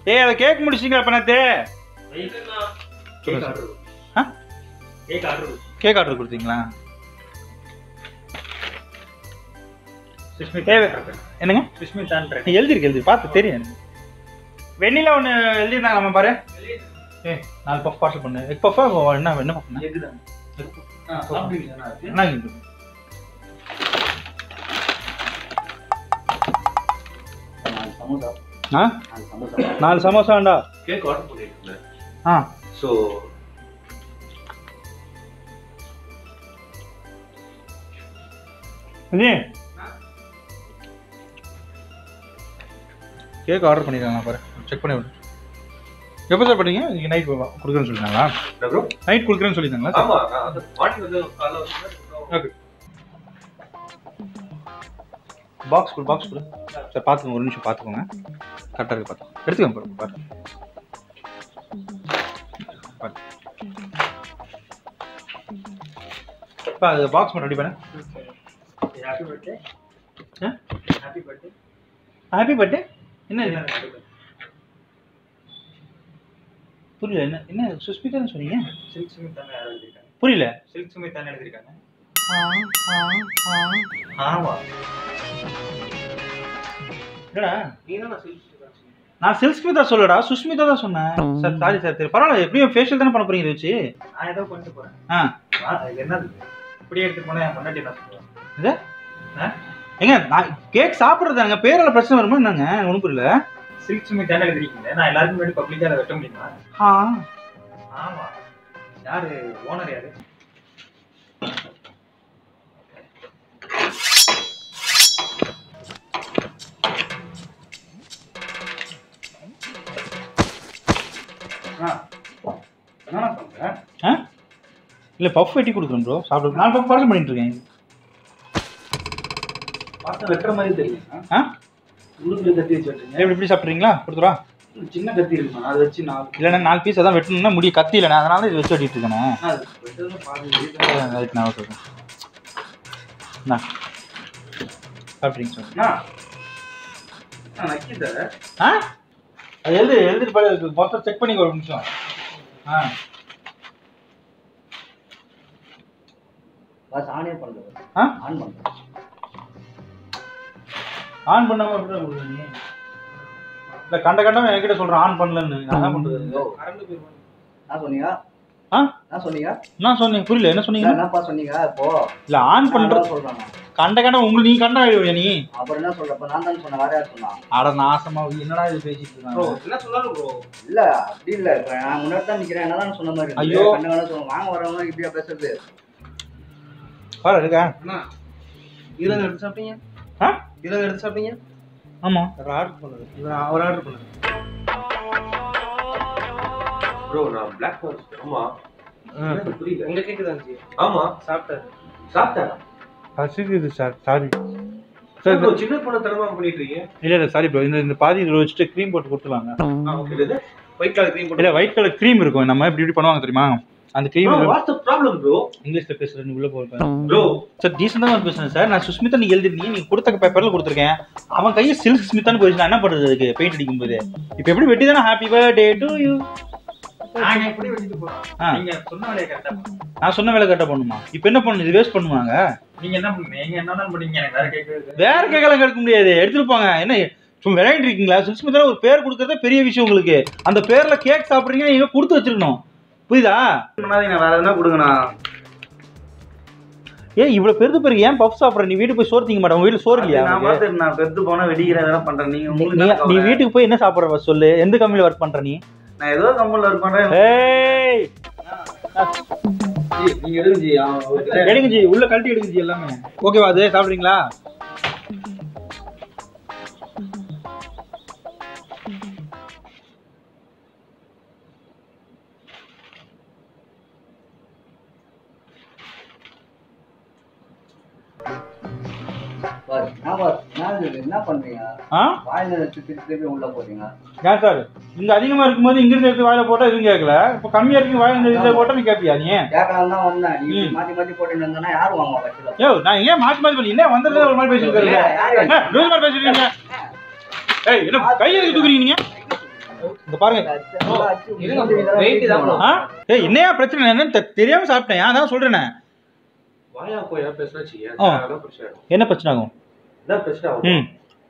ஏய் அதை கேக் முடிச்சிங்களா பண்ணத்தே கேக் ஆர்டர் ஆ கேக் ஆர்டர் கேக் ஆர்டர் கொடுத்தீங்களா சுஷ்மிதா என்னங்க சுஷ்மிதான்ற எழுதிருக்கு எழுதி பார்த்து தெரியும் எனக்கு வெண்ணிலா ஒன்று எழுதிருந்தாங்க நம்ம பாரு ஏ நாலு பஃப் பார்சல் பண்ணு எக் பஃபா என்ன என்ன பஃப் எதுதான் ஆ சாப்பிடுவீங்களா அது என்ன இது? நாலு சமோசா ஆ நாலு சமோசா நாலு சமோசாண்டா கேக் ஆர்டர் பண்ணிருக்கேன் ஆ ஸோ இது கேக் ஆர்டர் பண்ணிருக்காங்க பாரு செக் பண்ணி விடு எப்போ சார் பண்ணீங்க இன்னைக்கு நைட் கொடுக்குறேன்னு சொல்லிட்டாங்களா ப்ரோ நைட் கொடுக்குறேன்னு சொல்லியிருந்தாங்களா ஆமா நான் வந்து மார்னிங் வந்து காலைல வந்து ஓகே பாக்ஸ் கொடு பாக்ஸ் கொடு சார் பார்த்துக்கோங்க ஒரு நிமிஷம் பார்த்துக்கோங்க கரெக்டாக இருக்கு பார்த்து எடுத்துக்கோங்க பாருங்க பாருங்க பாருங்க. அப்பா அது பாக்ஸ் மட்டும் ரெடி பண்ண happy birthday ah happy birthday happy birthday என்ன இது புரியல என்ன என்ன சுஸ்மிதான்னு சொன்னீங்க சில்க் சுமிதான்னு யாரும் எழுதிருக்காங்க புரியல சில்க் சுமிதான்னு எழுதிருக்காங்க ஆ ஆ ஆ ஆமா என்னடா நீ தான் சில்க் சுமிதா நான் சில்ஸ்மிதா சொல்லடா சுஷ்மிதா தான் சொன்னேன் சார் சாரி சார் சரி பரவாயில்ல எப்படியும் ஃபேஷியல் தானே பண்ண போறீங்க இதை வச்சு நான் ஏதோ பண்ணிட்டு போறேன் ஆ ஆ, இது என்னது இப்படியே எடுத்து போனா என் பொண்டாட்டி என்ன சொல்லுவேன் இது ஆ? ஏங்க நான் கேக் சாப்பிட்றதாங்க பேரால பிரச்சனை வருமா என்னங்க ஒன்றும் புரியல சில்க் சுமிதான்னு எழுதிருக்கீங்க நான் எல்லாருக்கும் முன்னாடி பப்ளிக்கா அதை வெட்ட முடியுமா ஆ ஆமா யாரு ஓனர் யாரு என்ன பண்ற ஆ இல்லை பஃப் வெட்டி கொடுக்குறேன் ப்ரோ சாப்பிடு நாலு பஃப் பார்சல் பண்ணிட்டு இருக்கேன் பார்த்தா வெட்டுற மாதிரி தெரியும் ஆ உள்ளுக்குள்ள கத்தி வச்சு வெட்டுங்க எப்படி இப்படி சாப்பிட்றீங்களா கொடுத்துருவா சின்ன கத்தி இருக்குமா அதை வச்சு நான் இல்லைண்ணா நாலு பீஸ் அதான் வெட்டணும்னா முடிய கத்தி இல்லைண்ணா அதனால இது வச்சு வெட்டிட்டு இருக்கேண்ணே அது வெட்டுறது பாதி ரைட் நான் ஓகே அண்ணா சாப்பிட்றீங்க சார் நான் நான் நக்கிட்ட ஆ அது எழுது எழுதிட்டு பாரு மொத்தம் செக் பண்ணிக்க ஒரு நிமிஷம் ஆ பஸ் ஆனே பண்ணுறது ஆ ஆன் பண்ணுறது ஆன் பண்ணாம எப்படி கொடுக்குற நீ இல்ல கண்ட கண்டவன் என்கிட்ட சொல்றான் ஆன் பண்ணலன்னு நான் என்ன பண்றது கரண்ட் போயிருவாங்க நான் சொன்னீங்க ஆ நான் சொன்னீங்க என்ன சொன்னீங்க புரியல என்ன சொன்னீங்க என்னப்பா சொன்னீங்க இப்போ இல்ல ஆன் பண்ற சொல்றேன் கண்ட கண்ட உங்களுக்கு நீ கண்ட ஆயிடுவியா நீ அப்புறம் என்ன சொல்றப்ப நான் தான் சொன்னேன் வேற யார் சொன்னா அட நாசமா என்னடா இது பேசிட்டு ப்ரோ இருக்காங்க என்ன சொன்னாலும் ப்ரோ இல்ல அப்படி இல்ல இப்ப நான் முன்னாடி தான் நிக்கிறேன் என்னதான் சொன்ன மாதிரி இருக்கு. ஐயோ. கண்ணு வேணா சொல்லுங்க வாங்க வரவங்க இப்படியா பேசுறது பாரு இருக்கா அண்ணா இருபது எடுத்து சாப்பிட்டீங்க ஆ இருபது எடுத்து சாப்பிட்டீங்க ஆமா அவர் ஆர்டர் பண்ணது இவர் அவர் ஆர்டர் பண்ணது ப்ரோ நான் பிளாக் ஃபாரஸ்ட் ஆமா எனக்கு புரியல உங்க கேக்கு தான் இருந்துச்சு ஆமா சாப்பிட்டாரு சாப்பிட்டேன் பசிக்குது சார் சாரி ப்ரோ சின்ன பொண்ணு தரமா பண்ணிட்டு இருக்கீங்க இல்ல இல்ல சாரி ப்ரோ இந்த இந்த பாதி இதில் வச்சுட்டு க்ரீம் போட்டு கொடுத்துருவாங்க ஆ ஓகே இது ஒயிட் கலர் க்ரீம் இல்ல ஒயிட் கலர் க்ரீம் இருக்கும் நம்ம இப்படி இப்படி பண்ணுவாங்க தெரியுமா அந்த cream bro what's the problem bro இங்கிலீஷ்ல பேசுறது உள்ள போகிறேன் ப்ரோ சார் டீசெண்டாக தான் பேசுறேன் சார் நான் சுஸ்மிதா நீங்க எழுதிருந்தீங்க நீங்க கொடுத்த பேப்பர்ல கொடுத்துருக்கேன் அவன் கையை சில்க் ஸ்மித்தான்னு போயிடுச்சு நான் என்ன பண்றது அதுக்கு பெயிண்ட் அடிக்கும் போது இப்போ எப்படி வெட்டி தானே ஹாப்பி பர்த்டே டு யூ நாங்க எப்படி வெட்டிட்டு போறோம் ஆ. நீங்க சொன்ன வேலையை கரெக்டா நான் சொன்ன வேலை கரெக்டாக பண்ணுமா இப்போ என்ன பண்ணணும் இது வேஸ்ட் பண்ணுவாங்க நீங்க என்ன பண்ணுங்க நீங்க என்ன பண்ணீங்க எனக்கு வேற கேக்கு வேற கேட்கலாம் எடுக்க முடியாது எடுத்துட்டு போங்க என்ன சும்மா விளையாண்டு இருக்கீங்களா சுஸ்மிதா ஒரு பேர் கொடுக்கறதே பெரிய விஷயம் உங்களுக்கு அந்த பேர்ல கேக் சாப்பிட்றீங்கன்னா நீங்க கொடுத்து வச்சிருக்கணும் புரியுதா பண்ணாதீங்க வேற எதுனா கொடுங்கண்ணா ஏன் இவ்வளவு பெருது பிறகு ஏன் பஃப் சாப்பிட்ற நீ வீட்டுக்கு போய் சோறு திங்க மாட்டேன் உங்க வீட்டுல சோறு இல்லையா நான் உனக்கு? பார்த்து நான் பெத்து போனா வெடிக்கிறேன் இதெல்லாம் பண்றேன் நீங்க நீ- உங்களுக்கு நீ தானே நீ கவலை. வீட்டுக்கு போய் என்ன சாப்பிட்ற first சொல்லு எந்த கம்பெனில ஒர்க் பண்ற நீ நான் ஏதோ கம்பெனில ஒர்க் பண்றேன் ஏய் ஜி, நீங்க எடுங்க ஜி அவன் அவர்கிட்ட- எடுங்க ஜி உள்ள கழட்டி எடுங்க ஜி எல்லாமே ஓகேவா அது சாப்பிடுறீங்களா பாரு, நான் பாரு, நான் இது என்ன பண்றீங்க ஆ வாயில வச்சு திருப்பி திருப்பி உள்ள போறீங்க ஏன் சார் இங்க அதிகமா இருக்கும்போது இங்க இருந்து எடுத்து வாயில போட்டா எதுவும் கேட்கல இப்ப கம்மியா இருக்கு வாயில இருந்து எடுத்து போட்டா நீ கேட்பியா நீ கேட்கலாம் தான் வந்தேன் நீ இப்படி ம். மாத்தி மாத்தி போட்டுட்டு இருந்தேன்னா யாரு வாங்குவா கட்சியில யோ நான் ஏன் மாத்தி மாத்தி பண்ணி என்ன வந்ததுல ஒரு மாதிரி பேசிட்டு இருக்கீங்க யாரு? லூஸ் மாதிரி பேசிட்டு இருக்கீங்க ஏய் என்ன கை எதுக்கு தூக்குறீங்க நீங்க இங்க பாருங்க weight தான் bro. ஆ ஏய் என்னையா பிரச்சனை என்னன்னு தெ- தெரியாம சாப்பிட்டேன் அதான் சொல்றேனே வாயா போயா பேசினா வச்சுக்கேன் ஆ. அதான் பிரச்சனை ஆகும் என்ன பிரச்சனை ஆகும் இதான் பிரச்சனை ஆகும் ம்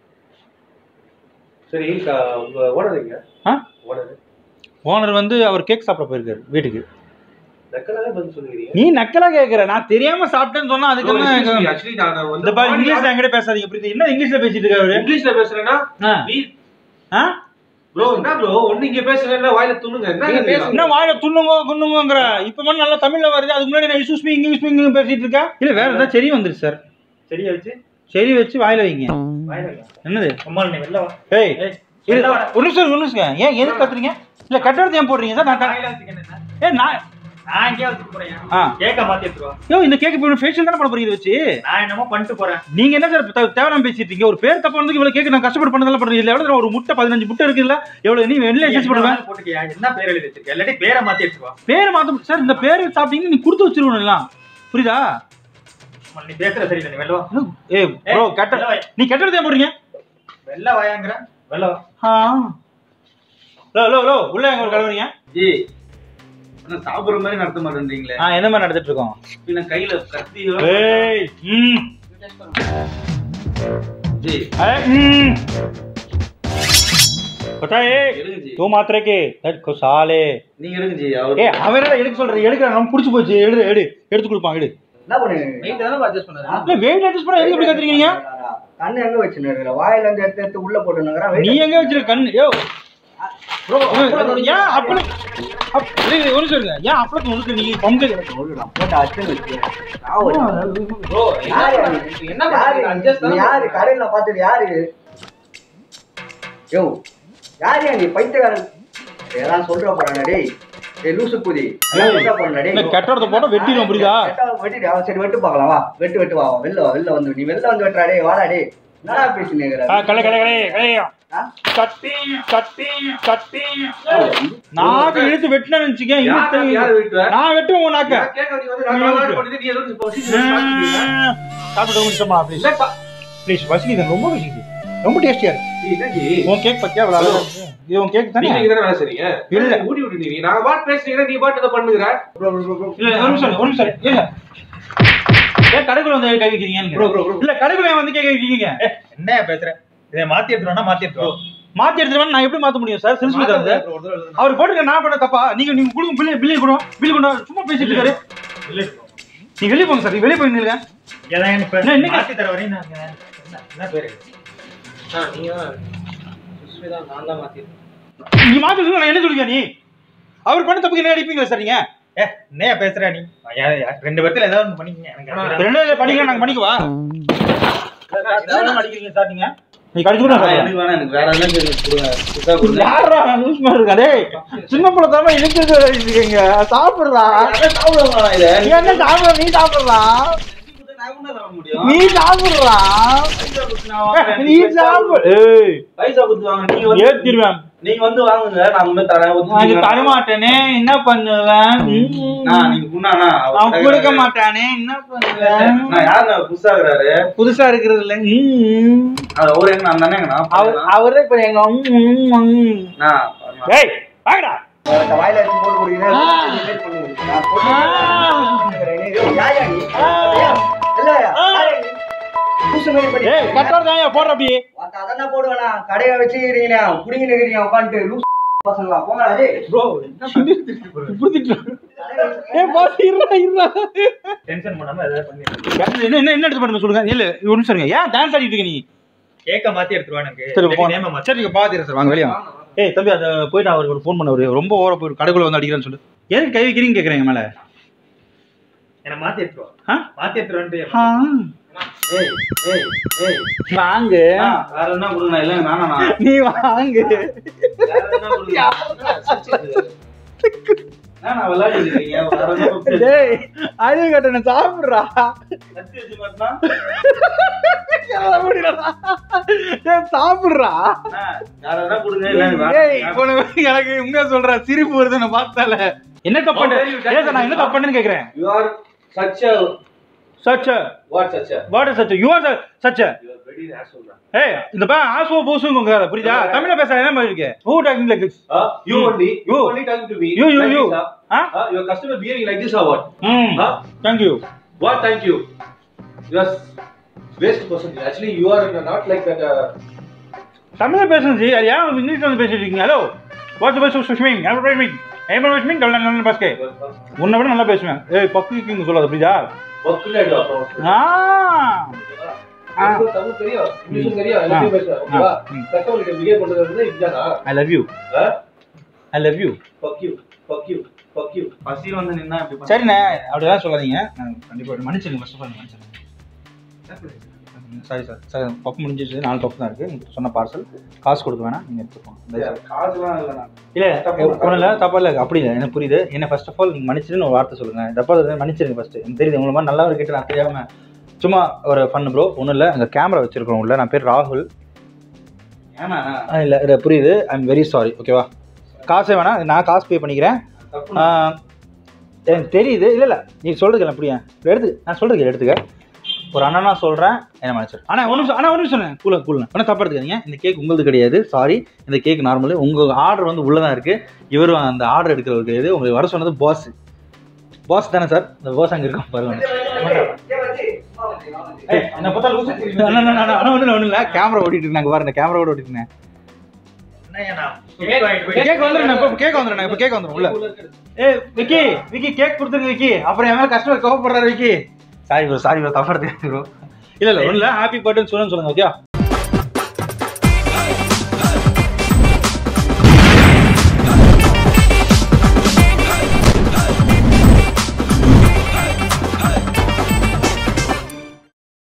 சரி க- உங்க ஓனர் எங்க ஆ ஓனர் ஓனர் வந்து அவர் கேக் சாப்பிட போயிருக்காரு வீட்டுக்கு நக்கலாவே பதில் சொல்லுகிறீங்க நீ நக்கலா கேக்குற நான் தெரியாம சாப்பிட்டேன்னு சொன்னா அதுக்கு என்ன ஆக்சுவலி நான் நான் இந்த வந்து பாரு இங்கிலீஷ்ல என்கிட்ட பேசாதீங்க புரியுது என்ன இங்கிலீஷ்ல பேசிட்டு இருக்காரு அவரு இங்கிலீஷ்ல பேசுறேன்னா ஆ. நீ ஆ? ப்ரோ என்ன ப்ரோ ஒண்ணு இங்க பேசுறேன் வாயில துணுங்க என்ன நீங்க இது? என்ன வாயில துண்ணுங்க குண்ணுங்கிற இப்ப மட்டும் நல்லா தமிழ்ல வருது அதுக்கு முன்னாடி நான் இங்கிலீஷ் இங்கிலீஷ் இங்கிலீஷ் பேசிட்டு இருக்கேன் இல்ல வேற ஏதாவது செடி வந்துருச்சு சார் சரியா வச்சு செடி வச்சு வாயில வைங்க வாயில வைங்க. என்னது அம்மா நீ வெளில வா ஏய் ஏய், இரு, வெளில வாடா. ஒரு நிமிஷம் ஒரு நிமிஷம் ஏன் எதுக்கு கத்துறீங்க இல்ல கட்டுறது ஏன் போடுறீங்க சார் நான் க- வாயில வச்சுக்கணும் என்ன? ஏ நான் நான் எங்கேயா வச்சுட்டு போறேன் ஆ. கேக்க மாத்தி எடுத்துருவா யோ இந்த கேக் இப்போ ஃபேஷியல் தானே பண்ண போறீங்க இதை வச்சு நான் என்னமோ பண்ணிட்டு போறேன் நீங்க என்ன சார் தே- தேவையில்லாம பேசிட்டு இருக்கீங்க ஒரு பேர் தப்பா வந்து இவ்வளவு கேக் நான் கஷ்டப்பட்டு பண்ணதெல்லாம் பண்றீங்க இல்ல எவ்வளவு ஒரு முட்டை பதினஞ்சு முட்டை இருக்குல்ல எவ்வளவு நீ வெளில எக்ஸஸ் பண்ணுவேன் என்ன போட்டுக்கியா என்ன பேர் எழுதி வச்சிருக்க இல்லாட்டி பேரை மாத்தி எடுத்துருவா பேர் மாத்த சார் இந்த பேர் சாப்பிட்டீங்கன்னா நீ கொடுத்து வச்சிருக்கணும் எல்லாம் புரியுதா அம்மா, நீ பேசுற சரி நீ வெளில வா ஏய் ப்ரோ ஏய், கட்ட வெளில வாயா. நீ கட்டுறது ஏன் போடுறீங்க வெளில வாயாங்கிற வெளில வா ஆ லோ லோ லோ உள்ள எங்க கலவரீங்க ஜி நான் சாப்பிடுற மாதிரி நடத்த மாட்டேன்றீங்களே ஆ என்ன மாதிரி நடந்துட்டு இருக்கோம் பின்ன கையில கத்தியோ ஏய் ம் ஜி अरे हम्म पता है எடுங்க ஜி दो मात्रा के दट को साले நீங்க எடுங்க ஜி அவர் ஏ அவன் என்ன எடுக்க சொல்ற எடுக்க நம்ம புடிச்சு போச்சு எடு எடு எடுத்து கொடுப்பான் எடு என்ன பண்ணுவீங்க வெயிட் தானே அட்ஜஸ்ட் பண்ணாரு இல்ல வெயிட் அட்ஜஸ்ட் பண்ண எதுக்கு இப்படி கத்துறீங்க கண்ணு எங்க வச்சுன்னு வாயில இருந்து எடுத்து எடுத்து உள்ள போட்டுனுங்கிறான் நீ எங்க வச்சிருக்க கண்ணு யோ ப்ரோ ஏன் அப்பள அப் இரு, ஒரு நிமிஷம் இருங்க ஏன் அப்பளத்தை உனக்கு நீ பங்கு போட்டு அச்சு வச்சு ப்ரோ என்ன பண்றீங்க அட்ஜஸ்ட் தானே யாரு கடையில பார்த்தது யாரு யோ யாரு நீ பைத்தியக்காரன் ஏதாவது சொல்ற போறானே டேய் ஏய் லூசு புதி ஏய், சொல்ற போறானே இந்த டேய் கெட்டடத்தை போட்டா வெட்டிடும் புரியுதா கெட்டவன் வெட்டிடு அவன் சரி வெட்டு பார்க்கலாம் வா வெட்டு வெட்டு வா வா. வெளில வா வெளில வந்து நீ வெளில வந்து வெட்டுறா டேய் வாடா டேய் என்னடா பேசினீங்க ஆ கலை கலை கலை கலையா கத்தி கத்தி கத்தி நாக்கு இழுத்து வெட்டினு வச்சுக்க யார் யார் இழுத்து வீட்டுல நான் வெட்டுவேன் உன் நாக்க கேட்க நீ வந்து நான் கால் பண்ணிட்டு நீ ஏதோ பொசிஷன் சாப்பிட்டு முடிச்சோமா ப்ளீஸ் இல்லப்பா ப்ளீஸ் பசிக்குது ரொம்ப பசிக்குது ரொம்ப டேஸ்டியா இருக்கு என்ன ஜி உன் கேக் பத்தியா அவ்வளவு அழகா இருக்கு. இது உன் கேக் தானே நீங்க இதெல்லாம் வேலை செய்றீங்க இல்ல. ஊடி விட்டு நீ நான் பாட்டு பேசுறீங்க நீ பாட்டு இதை பண்ணுகிற இல்ல ஒரு நிமிஷம் ஒரு நிமிஷம் இல்ல ஏன் கடைக்குள்ள வந்து கை வைக்கிறீங்க ப்ரோ ப்ரோ ப்ரோ இல்ல கடைக்குள்ள ஏன் வந்து கேக் வைக்கிறீங்க என்ன பேசுற இதை மாத்தி எடுத்துருவானா மாத்தி எடுத்துருவா மாத்தி எடுத்துட்டு நான் எப்படி மாத்த முடியும் சார் சில்ஸ்மித் வந்து ஒரு தடவை எழுதுனா. அவர் போட்டுக்க நான் பண்ண தப்பா நீங்க நீங்க கொடுங்க பில்லு பில்லு கொடுங்க பில்லு கொண்டு வா. சும்மா பேசிட்டு இருக்காரு இல்ல நீ வெளிய போங்க சார் நீ வெளிய போய் நில்லுங்க ஏதான் இப்ப என்ன, என்ன? மாத்தி தர வரையும் நாங்க என்ன என்ன பேரு நீங்க சுஸ்மிதா நான் தான் மாத்தி நீ மாத்தி நான் என்ன சொல்லுங்க நீ அவர் பண்ண தப்புக்கு என்ன அடிப்பீங்களா சார் நீங்க ஏ என்னையா பேசுற நீ யா- யா- ரெண்டு பேர்த்துல ஏதாவது ஒண்ணு பண்ணிக்கங்க எனக்கு அது ரெண்டு படிக்கலாம் நாங்க பண்ணிக்குவா அடிக்கிறீங்க சார் நீங்க நீ கடிச்சு கூட எனக்கு வேணாம் எனக்கு வேற என்ன கொடுங்க புதுசா கொடுங்க யாரா லூஸ் மாதிரி இருக்கா டேய் சின்ன பிள்ளை தானே இழுத்து இருக்கீங்க சாப்பிடுறா அதான் சாப்பிடுவாங்களா இதை நீ என்ன சாப்பிடுற நீ சாப்பிடுறா நான் என்ன சாப்பிட முடியும் நீ சாப்பிடுறா நீ சாப்பிடு ஏய் பைசா கொடுத்து வாங்க நீங்க வந்து ஏத்திடுவேன் நீங்க வந்து வாங்குங்க நான் உண்மை தரேன் நான் ஒத்துக்கிட்டீங்களா? தரமாட்டேனே என்ன பண்ணுவேன் நான் நீங்க குண்ணாண்ணா அவர் அவன் கடைக்காரரு. கொடுக்க மாட்டானே என்ன பண்ணுவேன் நான் யாருண்ணா புதுசா இருக்கிறாரு புதுசா இருக்கிறது இல்ல ம். அது அவரு எங்க நான் தானே எங்க நான் அவர் அவரே இப்ப எங்க ம், ம், ம். நான் ஏய் வாங்கடா இந்த வாயில இருந்து போட்டு குடிக்கிறேன் லேட் பண்ணி கொடுக்கிறேன். நான் போட்டு கொடுக்கிறேன். ஏய், யாயா நீ? ஐயா, இல்லையா? யாயா நீ? லூசு மாதிரி பண்ணி- ஏய் கட்டோட தான் போடுற அப்படி மத்த அதெல்லாம் போடுவேனா? கடையை வச்சுக்கிறீங்களா? குடிங்கின்னு இருக்கிறீங்க உட்காந்துட்டு. லூசு பசங்களா, போங்கடா, டேய். ப்ரோ இப்படி திட்டுறான். ஏய் பாஸ் இருடா இருடா டென்ஷன் பண்ணாம ஏதாவது பண்ணி என்ன என்ன என்ன எடுத்து பண்ணுங்க சொல்லுங்க இல்ல ஒரு நிமிஷம் இருங்க ஏன் டான்ஸ் ஆடிட்டு இருக்க நீ கேக்க மாத்தி எடுத்துருவா எனக்கு சரி இல்லாட்டி போ name அ மாத்தி சரி நீங்க பாத்துறேன் சார் வாங்க வெளியே வாங்க. ஏய் தம்பி அதை போயிட்டு அவருக்கு ஒரு ஃபோன் பண்ண அவரு ரொம்ப ஓர போய் கடைக்குள்ள வந்து அடிக்கிறேன்னு சொல்லு எதுக்கு கை வைக்கிறீங்க கேக்குறேன் மேல என்ன மாத்தி எடுத்துருவா ஆ? மாத்தி எடுத்துருவான்ட்டு ஆ. ஏய், ஏய், ஏய். வாங்கு அண்ணா, வேற என்ன கொடுங்கண்ணா? இல்லைங்க, வேணாண்ணா. நீ வாங்கு வேற என்ன கொடுங்க? என்னண்ணா விளையாடிட்டு இருக்கீங்க? வேற என்ன கொடுத்து- டேய் அறிவு கட்டண சாப்பிடுறா கத்தி வச்சு மாட்டினா? ஏய் சாப்பிடுறா அண்ணா, வேற என்ன கொடுங்க? இல்லைங்க, ஏய் வேணாம். உனக்கு எனக்கு உண்மையா சொல்ற சிரிப்பு வருது நான் பார்த்தால என்ன தப்பு பண்ண ஏய் சார், நான் என்ன தப்பு பண்ணேன்னு கேக்குறேன் You are such a such a what such a what is such a you are such a you are very asshole man. ஏய் இந்த பா ஆசோ போசுங்க புரியுதா தமிழ்ல பேச என்ன மாதிரி இருக்கு who talking like this Huh? You Hmm. only, you You. only talking to me. You, you, like you. this, huh? Huh? Huh? Your customer behaving like this or what? Hmm Huh? Thank you What? Thank you. You are waste person. Actually, you are not like that. Uh, தமிழ்ல பேசுங்க G அது ஏன் இங்கிலீஷ்ல வந்து பேசிட்டு இருக்கீங்க hello what's bus சுஷ்மிங் ever பேசுவீங்க எவர் பேசுவீங்க கல்ல நல்ல பாஸ்கே உன்னை விட நல்லா பேசுவேன் ஏய் பக்கு கிங்க சொல்லாத புரியுதா work ஆயிடும் அப்புறம். ஆ எனக்கு தமிழ் தெரியும் இங்கிலீஷும் தெரியும் எல்லாத்தையும் பேசுவேன் ஓகேவா ம். கஸ்டமர் கிட்ட பிஹேவ் பண்றது வந்து இதுதானா I love you I love you fuck you fuck you fuck you பசி வந்து நின்னா இப்படி பண்ண- சரிண்ணே அப்படிலாம் சொல்லாதீங்க நான் கண்டிப்பாக மன்னிச்சிருங்க ஃபர்ஸ்ட் ஆஃப் ஆல் மன்னிச்சிருங்க சாரி சார் சார் பப்பு முடிஞ்சிச்சு நாலு பப்பு தான் இருக்குது நீங்கள் சொன்ன பார்சல் காசு கொடுக்க வேணாம் நீங்கள் எடுத்துக்கோங்க காசுலாம் இல்லைண்ணா இல்லை ஒன்றும் இல்லை தப்பா இல்லை அப்படி இல்லை எனக்கு புரியுது என்ன ஃபர்ஸ்ட் ஆஃப் ஆல் நீங்கள் மன்னிச்சிருன்னு ஒரு வார்த்தை சொல்லுங்கள் தப்பா இல்லை, மன்னிச்சிருங்க ஃபஸ்ட்டு எனக்கு தெரியுது உங்களை மாதிரி நல்லவர் கிட்ட நான் தெரியாமல் சும்மா ஒரு ஃபன் ப்ரோ ஒன்றும் இல்லை அங்கே கேமரா வச்சிருக்கோம் உள்ள நான் பேர் ராகுல் ஏன்னா இல்லை இல்லை புரியுது ஐ எம் வெரி சாரி ஓகேவா காசே வேணாம் நான் காசு பே பண்ணிக்கிறேன் தப்பு ஆ, எனக்கு தெரியுது இல்லை இல்லை நீ சொல்கிறது இல்லை அப்படியே எடுத்து நான் சொல்கிறது எடுத்துக்க ஒரு அண்ணனா சொல்கிறேன் என்ன மன்னிச்சிரு ஆனால் ஒன்று ஆனால் ஒன்று சொன்னேன் கூல கூல ஆனால் தப்பா எடுத்துக்காதீங்க இந்த கேக் உங்களுது கிடையாது சாரி இந்த கேக் நார்மலு உங்கள் ஆர்டர் வந்து உள்ளே தான் இருக்குது இவரும் அந்த ஆர்டர் எடுக்கிறவர் கிடையாது உங்களுக்கு வர சொன்னது பாஸ் பாஸ் தானே சார் இந்த பாஸ் அங்கே இருக்கோம் பாருங்க ஏய், என்னை பார்த்தா லூசு தெரியுது. அண்ணா, அண்ணா, அண்ணா, அண்ணா, ஒண்ணும் இல்லை, ஒண்ணும் இல்லை கேமரா ஓடிட்டு இருக்கு நாங்கள் பாருங்க கேமரா ஓடிட்டு இருக்கேன் கேக் வந்துடும் இப்போ கேக் வந்துடும் இப்போ கேக் வந்துடும் உள்ள ஏய் விக்கி விக்கி கேக் கொடுத்துருங்க விக்கி அப்புறம் என் மேல கஸ்டமர் கோவப்படுறாரு Vicky sorry bro sorry bro தப்பா எடுத்துக்க ப்ரோ இல்ல இல்ல ஒண்ணுல ஹாப்பி பர்த்டே சொல்லுங்க சொல்லுங்க ஓகே